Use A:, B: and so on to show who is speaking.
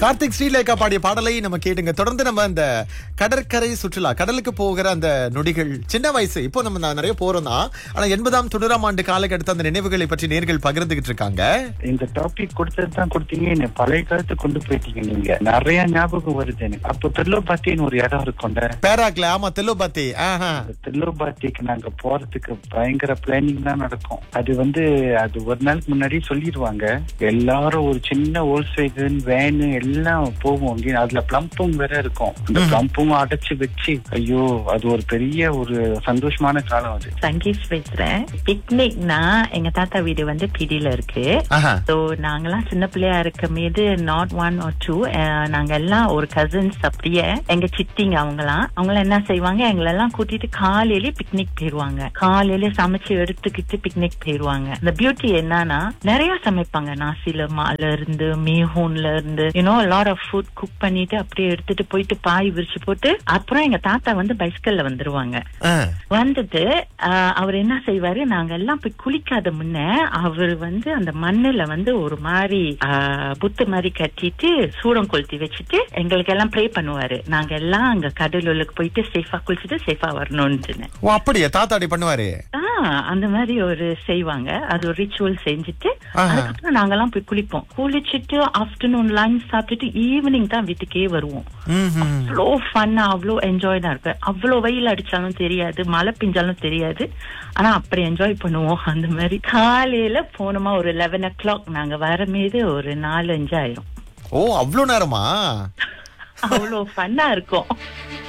A: கார்த்திக் ஸ்ரீலேகா பாடிய பாடலை நம்ம கேட்டுங்க தொடர்ந்து நம்ம இந்த கடற்கரை சுற்றுலா கடலுக்கு போகிற அந்த நொடிகள் சின்ன வயசு இப்போ நம்ம ந- நிறைய போறோம் தான் ஆனா எண்பதாம் தொண்ணூறாம் ஆண்டு காலகட்டத்து அந்த நினைவுகளை பற்றி நேர்கள் பகிர்ந்துகிட்டு இருக்காங்க
B: இந்த டாபிக் கொடுத்தது தான் கொடுத்தீங்க என்ன பழைய காலத்து கொண்டு போயிட்டீங்க நீங்க நிறைய ஞாபகம் வருது எனக்கு அப்போ தில்லோபாத்தின்னு ஒரு இடம் இருக்கும்ல
A: பேராக்ல ஆமா தெல்லுபாத்தி ஆஹா
B: அந்த தில்லோபாத்திக்கு நாங்க போறதுக்கு பயங்கர பிளானிங் தான் நடக்கும் அது வந்து அது ஒரு நாளுக்கு முன்னாடி சொல்லிடுவாங்க எல்லாரும் ஒரு சின்ன ஓல்ஸ்வேகன் வேனு எல்லாம் போவோம் இங்க அதுல பிளம்பும் வேற இருக்கும் அந்த பிளம்பும் அடைச்சு வச்சு ஐயோ அது ஒரு பெரிய ஒரு சந்தோஷமான காலம் அது
C: சங்கீத் பேசுறேன் பிக்னிக்னா எங்க தாத்தா வீடு வந்து பிடியில இருக்கு
A: ஆஹா
C: ஸோ நாங்கெல்லாம் சின்ன பிள்ளையா இருக்க மீது நாட் ஒன் ஆர் டூ நாங்க எல்லாம் ஒரு கசின்ஸ் அப்படியே எங்க சித்திங்க அவங்கலாம் அவங்களாம் என்ன செய்வாங்க எங்களெல்லாம் கூட்டிட்டு காலையிலே பிக்னிக் போயிருவாங்க காலையில சமைச்சு எடுத்துக்கிட்டு பிக்னிக் போயிருவாங்க இந்த பியூட்டி என்னன்னா நிறைய சமைப்பாங்க நாசில மால இருந்து மீஹூன்ல இருந்து யூனோ லாட் ஆஃப் ஃபுட் குக் பண்ணிட்டு அப்படியே எடுத்துட்டு போயிட்டு பாய் விரிச்சு போட்டு அப்புறம் எங்க தாத்தா வந்து பைஸ்கல்ல வந்துருவாங்க
A: ஆ.
C: வந்துட்டு ஆஹ், அவர் என்ன செய்வாரு நாங்க எல்லாம் போய் குளிக்காத முன்ன அவர் வந்து அந்த மண்ணுல வந்து ஒரு மாதிரி ஆஹ், புத்து மாதிரி கட்டிட்டு சூடம் கொளுத்தி வச்சுட்டு எங்களுக்கு எல்லாம் ப்ரே பண்ணுவாரு நாங்க எல்லாம் அங்க கடலுக்கு போயிட்டு சேஃபா குளிச்சுட்டு சேஃபா வரணும்னு
A: ஓ அப்படியா தாத்தா அப்படி பண்ணுவாரு
C: ஆஹ் அந்த மாதிரி ஒரு செய்வாங்க அது ஒரு ரிச்சுவல் செஞ்சுட்டு
A: ஆஹா.
C: அதுக்கப்புறம் நாங்கெல்லாம் போய் குளிப்போம் குளிச்சுட்டு ஆஃப்டர்நூன் லஞ்ச் சாப்பிட்டுட்டு ஈவினிங் தான் வீட்டுக்கே வருவோம்
A: ம்ஹும்.
C: அவ்வளோ ஃபன்னா அவ்வளோ என்ஜாய் தான் இருக்கு அவ்வளோ வெயில் அடிச்சாலும் தெரியாது மழை பெஞ்சாலும் தெரியாது ஆனா அப்படி என்ஜாய் பண்ணுவோம் அந்த மாதிரி காலையில போனோமா ஒரு லெவன் ஓ கிளாக் நாங்க வர மீது ஒரு நாலு அஞ்சு ஆயிரும்
A: ஓ அவ்வளவு நேரமா
C: அவ்வளோ ஃபன்னா இருக்கும்